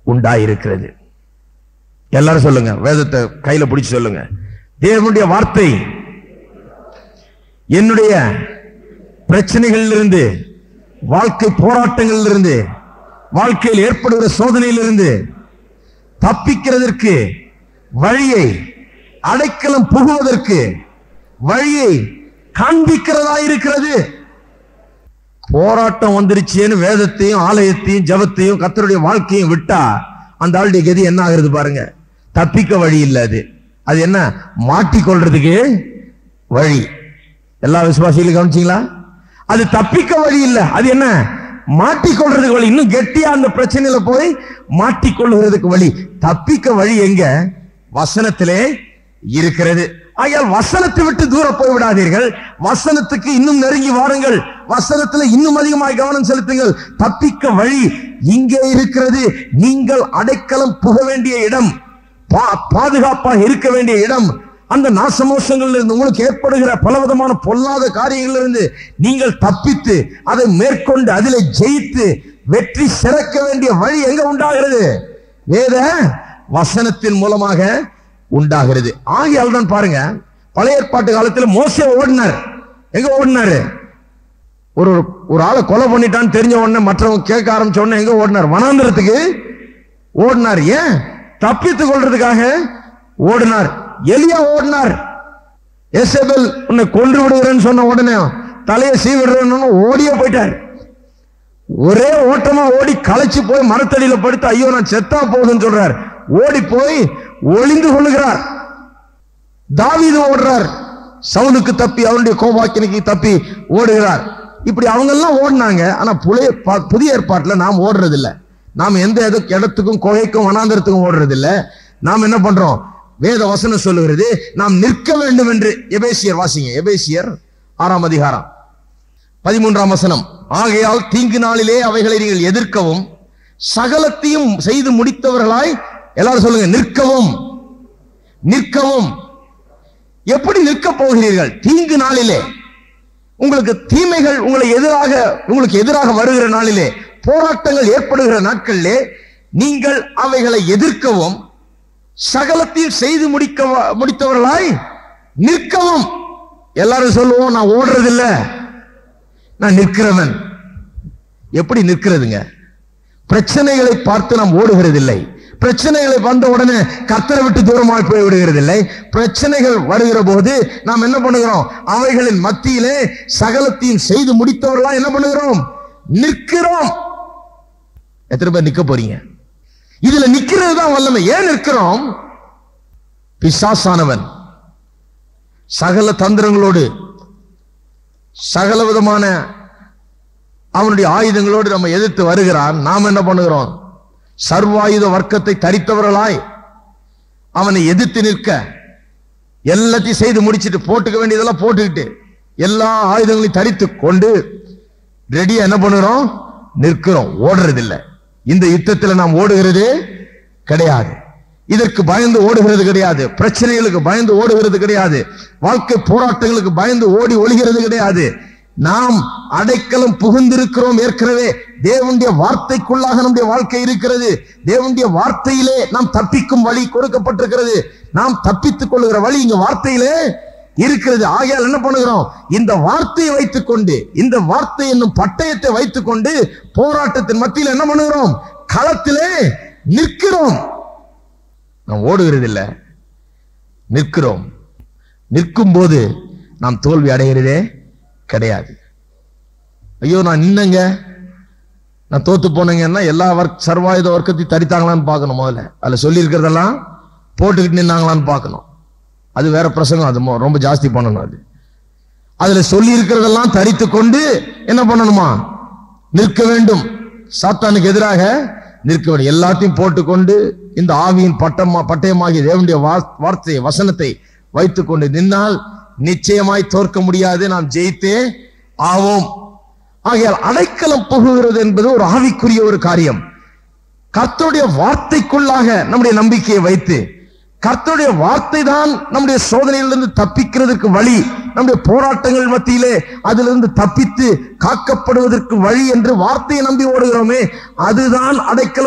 உண்டாயிருக்கிறது எல்லாரும் சொல்லுங்க வேதத்தை கையில பிடிச்சு சொல்லுங்க தேவனுடைய வார்த்தை என்னுடைய பிரச்சனைகளிலிருந்து வாழ்க்கை போராட்டங்களிலிருந்து வாழ்க்கையில் ஏற்படுகிற சோதனையிலிருந்து தப்பிக்கிறதற்கு வழியை அடைக்கலம் புகுவதற்கு வழியை காண்பிக்கிறதா இருக்கிறது போராட்டம் வந்துருச்சேன்னு வேதத்தையும் ஆலயத்தையும் ஜபத்தையும் கத்தருடைய வாழ்க்கையும் விட்டா அந்த ஆளுடைய கதி என்ன ஆகுறது பாருங்க தப்பிக்க வழி இல்ல அது அது என்ன மாட்டிக்கொள்றதுக்கு வழி எல்லா விசுவாசிகளும் கவனிச்சீங்களா அது தப்பிக்க வழி இல்ல அது என்ன மாட்டிக்கொள்றதுக்கு வழி இன்னும் கெட்டியா அந்த பிரச்சனையில போய் மாட்டிக்கொள்கிறதுக்கு வழி தப்பிக்க வழி எங்க வசனத்திலே இருக்கிறது ஆகையால் வசனத்தை விட்டு தூர போய் விடாதீர்கள் வசனத்துக்கு இன்னும் நெருங்கி வாருங்கள் வசனத்துல இன்னும் அதிகமாக கவனம் செலுத்துங்கள் தப்பிக்க வழி இங்கே இருக்கிறது நீங்கள் அடைக்கலம் புக வேண்டிய இடம் பா- பாதுகாப்பாக இருக்க வேண்டிய இடம் அந்த நாசமோசங்கள்ல இருந்து உங்களுக்கு ஏற்படுகிற பலவிதமான பொல்லாத காரியங்களிலிருந்து இருந்து நீங்கள் தப்பித்து அதை மேற்கொண்டு அதிலே ஜெயித்து வெற்றி சிறக்க வேண்டிய வழி எங்க உண்டாகிறது வேத வசனத்தின் மூலமாக உண்டாகிறது ஆகையால் தான் பாருங்க பழைய ஏற்பாட்டு காலத்துல மோசே ஓடினார் எங்க ஓடினாரு ஒரு ஒரு ஆளை கொலை பண்ணிட்டான்னு தெரிஞ்ச உடனே மற்றவங்க கேட்க ஆரம்பிச்ச உடனே எங்க ஓடினார் வனாந்திரத்துக்கு ஓடினார் ஏன் தப்பித்துக் கொள்றதுக்காக ஓடினார் எலியா ஓடினார் எசபெல் உன்னை கொன்று விடுகிறேன்னு சொன்ன உடனே தலையை சீவிடுறேன்னு ஓடியே போயிட்டார் ஒரே ஓட்டமா ஓடி களைச்சு போய் மரத்தடியில படுத்து ஐயோ நான் செத்தா போகுதுன்னு சொல்றார் ஓடி போய் ஒளிந்து கொள்ளுகிறார் தாவீது ஓடுறார் சவுலுக்கு தப்பி அவனுடைய கோபாக்கினைக்கு தப்பி ஓடுகிறார் இப்படி அவங்க எல்லாம் ஓடினாங்க ஆனா புலைய பா- புதிய ஏற்பாட்டுல நாம் ஓடுறது இல்ல நாம் எந்த எது- இடத்துக்கும் குகைக்கும் வனாந்தரத்துக்கும் ஓடுறது இல்ல நாம் என்ன பண்றோம் வேத வசனம் சொல்லுகிறது நாம் நிற்க வேண்டும் என்று எபேசியர் வாசிங்க எபேசியர் ஆறாம் அதிகாரம் பதிமூன்றாம் வசனம் ஆகையால் தீங்கு நாளிலே அவைகளை நீங்கள் எதிர்க்கவும் சகலத்தையும் செய்து முடித்தவர்களாய் எல்லாரும் சொல்லுங்க நிற்கவும் நிற்கவும் எப்படி நிற்க போகிறீர்கள் தீங்கு நாளிலே உங்களுக்கு தீமைகள் உங்களை எதிராக உங்களுக்கு எதிராக வருகிற நாளிலே போராட்டங்கள் ஏற்படுகிற நாட்களிலே நீங்கள் அவைகளை எதிர்க்கவும் சகலத்தையும் செய்து முடிக்க முடித்தவர்களாய் நிற்கவும் எல்லாரும் சொல்லுவோம் நான் ஓடுறதில்ல நான் நிற்கிறவன் எப்படி நிற்கிறதுங்க பிரச்சனைகளை பார்த்து நாம் ஓடுகிறதில்லை பிரச்சனைகளை வந்த உடனே கத்தரை விட்டு தூரமாய் போய் விடுகிறதில்லை பிரச்சனைகள் வருகிற போது நாம் என்ன பண்ணுகிறோம் அவைகளின் மத்தியிலே சகலத்தையும் செய்து முடித்தவர்களா என்ன பண்ணுகிறோம் நிற்கிறோம் எத்தனை பேர் நிக்க போறீங்க இதுல நிக்கிறது தான் வல்லமை ஏன் நிற்கிறோம் பிசாசானவன் சகல தந்திரங்களோடு சகல விதமான அவனுடைய ஆயுதங்களோடு நம்ம எதிர்த்து வருகிறான் நாம் என்ன பண்ணுகிறோம் சர்வாயுத வர்க்கத்தை தரித்தவர்களாய் அவனை எதிர்த்து நிற்க எல்லாத்தையும் செய்து முடிச்சிட்டு போட்டுக்க வேண்டியதெல்லாம் போட்டுக்கிட்டு எல்லா ஆயுதங்களையும் தரித்து கொண்டு ரெடியா என்ன பண்ணுறோம் நிற்கிறோம் ஓடுறதில்லை இந்த யுத்தத்தில் நாம் ஓடுகிறது கிடையாது இதற்கு பயந்து ஓடுகிறது கிடையாது பிரச்சனைகளுக்கு பயந்து ஓடுகிறது கிடையாது வாழ்க்கை போராட்டங்களுக்கு பயந்து ஓடி ஒளிகிறது கிடையாது நாம் அடைக்கலம் புகுந்திருக்கிறோம் ஏற்கனவே தேவனுடைய வார்த்தைக்குள்ளாக நம்முடைய வாழ்க்கை இருக்கிறது தேவனுடைய வார்த்தையிலே நாம் தப்பிக்கும் வழி கொடுக்கப்பட்டிருக்கிறது நாம் தப்பித்துக் கொள்கிற வழி இங்க வார்த்தையிலே இருக்கிறது ஆகையால் என்ன பண்ணுகிறோம் இந்த வார்த்தையை வைத்துக்கொண்டு இந்த வார்த்தை என்னும் பட்டயத்தை வைத்துக்கொண்டு போராட்டத்தின் மத்தியில் என்ன பண்ணுகிறோம் களத்திலே நிற்கிறோம் நாம் ஓடுகிறது இல்ல நிற்கிறோம் நிற்கும் போது நாம் தோல்வி அடைகிறதே கிடையாது ஐயோ நான் நின்னங்க நான் தோத்து போனேங்கன்னா எல்லா வர்க் சர்வாயுத வர்க்கத்தையும் தரித்தாங்களான்னு பார்க்கணும் முதல்ல அதுல சொல்லி இருக்கிறதெல்லாம் போட்டுக்கிட்டு நின்னாங்களான்னு பார்க்கணும் அது வேற பிரசங்கம் அது மொ- ரொம்ப ஜாஸ்தி பண்ணணும் அது அதுல சொல்லி இருக்கிறதெல்லாம் தரித்து கொண்டு என்ன பண்ணணுமா நிற்க வேண்டும் சாத்தானுக்கு எதிராக நிற்க வேண்டும் எல்லாத்தையும் போட்டுக்கொண்டு இந்த ஆவியின் பட்டமா பட்டயமாகிய தேவனுடைய வா- வார்த்தையை வசனத்தை வைத்துக்கொண்டு நின்னால் நிச்சயமாய் தோற்க முடியாது நாம் ஜெயித்தே ஆவோம் ஆகையால் அடைக்கலம் புகுகிறது என்பது ஒரு ஆவிக்குரிய ஒரு காரியம் கர்த்தருடைய வார்த்தைக்குள்ளாக நம்முடைய நம்பிக்கையை வைத்து கர்த்தருடைய வார்த்தை தான் நம்முடைய சோதனையிலிருந்து தப்பிக்கிறதுக்கு வழி நம்முடைய போராட்டங்கள் மத்தியிலே அதிலிருந்து தப்பித்து காக்கப்படுவதற்கு வழி என்று வார்த்தையை நம்பி ஓடுகிறோமே அதுதான் அடைக்கலம்